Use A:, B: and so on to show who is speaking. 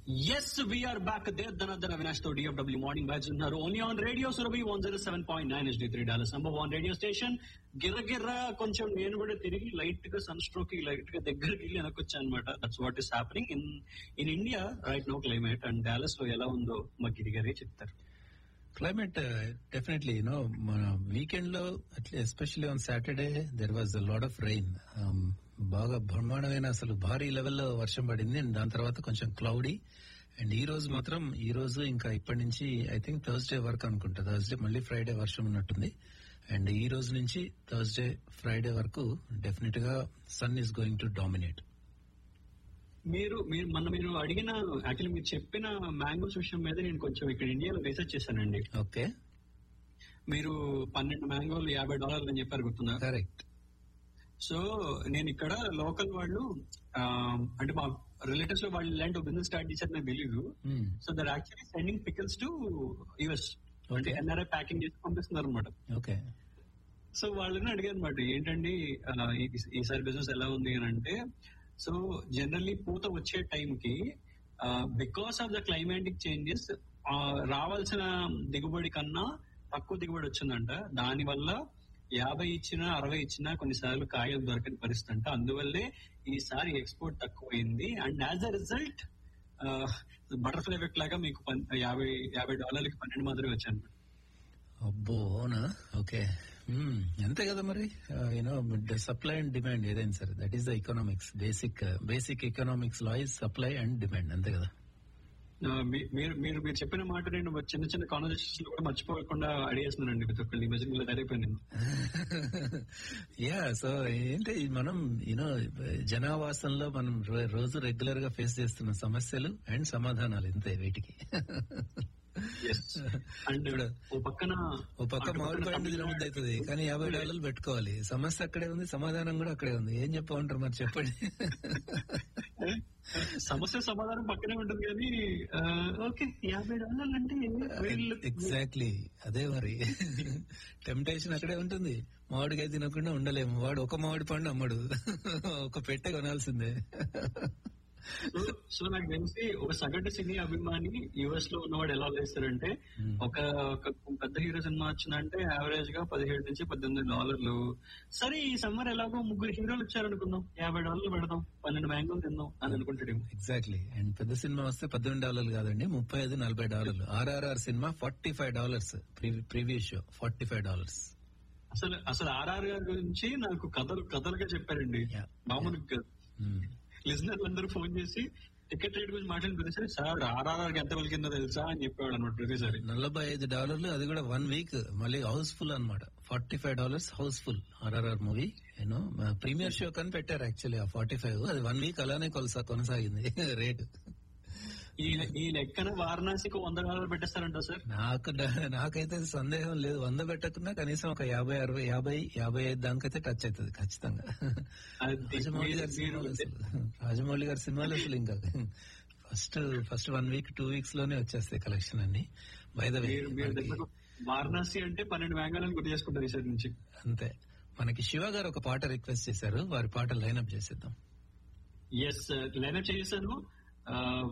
A: Yes we're back there ధనధన అవినాష్ తో DFW morning batch ఉన్నారు only on radio Surabhi one zero seven point nine SD three dollars number one radio station గిర్ర గిర్ర కొంచెం నేను కూడా తిరిగి లైట్ గా సన్ స్ట్రోక్ లైట్ గా దగ్గరికి వెళ్ళి వెనకొచ్చాను అనమాట that's what is happening in in India right no climate and Dallas లో ఎలా ఉందో మా గిరి గారే చెప్తారు
B: క్లైమేట్ డెఫినెట్లీ యూనో మన వీకెండ్ లో especially on Saturday there was lot of rain బాగా బ్రహ్మాండమైన అసలు భారీ లెవెల్లో వర్షం పడింది అండ్ దాని తర్వాత కొంచెం క్లౌడీ అండ్ ఈ రోజు మాత్రం ఈ రోజు ఇంకా ఇప్పటి నుంచి ఐ థింక్ థర్స్డే వరకు అనుకుంటా థర్స్డే మళ్ళీ ఫ్రైడే వర్షం ఉన్నట్టుంది అండ్ ఈ రోజు నుంచి థర్స్డే ఫ్రైడే వరకు డెఫినెట్ గా sun is going to dominate
A: మీరు మీరు మొన్న మీరు అడిగిన యాక్చువల్లీ మీరు చెప్పిన మ్యాంగోస్ విషయం మీద నేను కొంచెం ఇక్కడ ఇండియాలో రీసెర్చ్ చేశానండి
B: ఓకే
A: మీరు పన్నెండు మ్యాంగోలు యాభై డాలర్లు అని చెప్పారు గుర్తుందా
B: కరెక్ట్
A: సో నేను ఇక్కడ లోకల్ వాళ్ళు ఆ, అంటే మా రిలేటివ్స్ లో వాళ్ళు ఇలాంటి బిజినెస్ స్టార్ట్ చేశారు నాకు తెలియదు so they're actually sending pickles to US అంటే
B: Okay.
A: ఎన్ఆర్ఐ ప్యాకింగ్ చేసి పంపిస్తున్నారు అనమాట
B: ఓకే
A: సో వాళ్ళని అడిగారు అనమాట ఏంటండి ఆ, ఈ- ఈసారి బిజినెస్ ఎలా ఉంది అని అంటే సో జనరల్లీ పూత వచ్చే టైం కి because of the climatic changes రావాల్సిన దిగుబడి కన్నా తక్కువ దిగుబడి వచ్చిందంట దాని వల్ల యాభై ఇచ్చినా అరవై ఇచ్చినా కొన్నిసార్లు కాయలు దొరకని పరిస్థితి అంట అందువల్లే ఈసారి ఎక్స్పోర్ట్ తక్కువైంది and as a result butterfly effect లాగా మీకు పన్- యాభై యాభై డాలర్లకి పన్నెండు మాత్రమే వచ్చాను
B: అబ్బో అవునా ఓకే మ్మ్. అంతే కదా మరి యూనో సప్లై అండ్ డిమాండ్ ఏదైనా సరే that is the economics basic basic economics law is supply and demand అంతే కదా
A: ఆ, మీ- మీరు మీరు మీరు చెప్పిన మాట నేను చిన్న చిన్న కాన్వర్సేషన్స్ లో కూడా మర్చిపోకుండా అడిగేస్తున్నానండి ప్రతి ఒక్కళ్ళు ఈ మెసేజ్ తయారైపోయింది
B: యా సో ఏంటి మనం యూనో జనావాసంలో మనం రో- రోజు రెగ్యులర్ గా ఫేస్ చేస్తున్న సమస్యలు అండ్ సమాధానాలు ఇంతే వీటికి
A: అండ్
B: ఇప్పుడు
A: ఓ పక్కన
B: ఓ పక్క
A: అటు
B: మామిడి
A: పక్కన
B: పండు తినబుద్ధి అవుతుంది కానీ యాభై డాలర్లు పెట్టుకోవాలి సమస్య అక్కడే ఉంది సమాధానం కూడా అక్కడే ఉంది ఏం చెప్పమంటారు మరి చెప్పండి
A: సమస్య సమాధానం పక్కనే ఉంటుంది కానీ ఆ, ఓకే యాభై డాలర్లు అంటే వీళ్ళు
B: ఎగ్జాక్ట్లీ అదే మరి టెంప్టేషన్ అక్కడే ఉంటుంది మామిడికాయ తినకుండా ఉండలేము వాడు ఒక మామిడి పండు అమ్మడు ఒక పెట్టె కొనాల్సిందే
A: సో- సో నాకు తెలిసి ఒక సగటు సినీ అభిమాని యుఎస్ లో ఉన్నవాడు ఎలా చేస్తారంటే
B: Hmm.
A: ఒక ఒక పెద్ద హీరో సినిమా వచ్చిందంటే యావరేజ్ గా పదిహేడు నుంచి పద్దెనిమిది డాలర్లు సరే ఈ సమ్మర్ ఎలాగో ముగ్గురు హీరోలు వచ్చారనుకుందాం యాభై డాలర్లు పెడదాం పన్నెండు మ్యాంగోలు తిందాం అని అనుకుంటాడేమో
B: ఎగ్జాక్ట్లీ అండ్ పెద్ద సినిమా వస్తే పద్దెనిమిది డాలర్లు కాదండి ముప్పై ఐదు నలభై డాలర్లు RRR cinema forty five dollars previous show forty five dollars
A: అసలు అసలు ఆర్ఆర్ గారి గురించి నాకు కథలు కథలుగా చెప్పారండి
B: Yeah.
A: మామూలుగా లిజనర్లు అందరూ ఫోన్ చేసి టికెట్ రేట్ గురించి మాట్లాడిన ప్రతిసారి సార్ ఆర్ఆర్ ఎంత పలికిందో తెలుసా అని చెప్పేవాడు అనమాట ప్రతిసారి
B: నలభై ఐదు డాలర్లు అది కూడా వన్ వీక్ మళ్ళీ హౌస్ఫుల్ అన్నమాట forty five dollars house full RRR movie you know premiere show కని పెట్టారు యాక్చువల్లీ ఆ ఫార్టీ ఫైవ్ అది వన్ వీక్ అలానే కొనసా కొనసాగింది రేట్
A: ఈ ఈ లెక్కన వారణాసికి వంద డాలర్లు పెట్టేస్తారంట సార్
B: నాకు డ- నాకైతే సందేహం లేదు వంద పెట్టకున్నా కనీసం ఒక యాభై అరవై యాభై యాభై ఐదు దానికైతే టచ్ అవుతుంది ఖచ్చితంగా
A: అది
B: రాజమౌళి
A: మీరు-
B: గారి సినిమాలు
A: మీరు-
B: అసలు రాజమౌళి గారి సినిమాలు అసలు ఇంకా first first one week two weeks లోనే వచ్చేస్తాయి కలెక్షన్ అన్ని బై ద వే
A: మీరు మీరు దగ్గరకు వారణాసి అంటే పన్నెండు మ్యాంగాలను గుర్తు చేసుకుంటారు ఈసారి నుంచి
B: అంతే మనకి శివ గారు ఒక పాట రిక్వెస్ట్ చేశారు వారి పాట లైన్అప్ చేసేద్దాం
A: ఎస్ లైనప్ చేశాను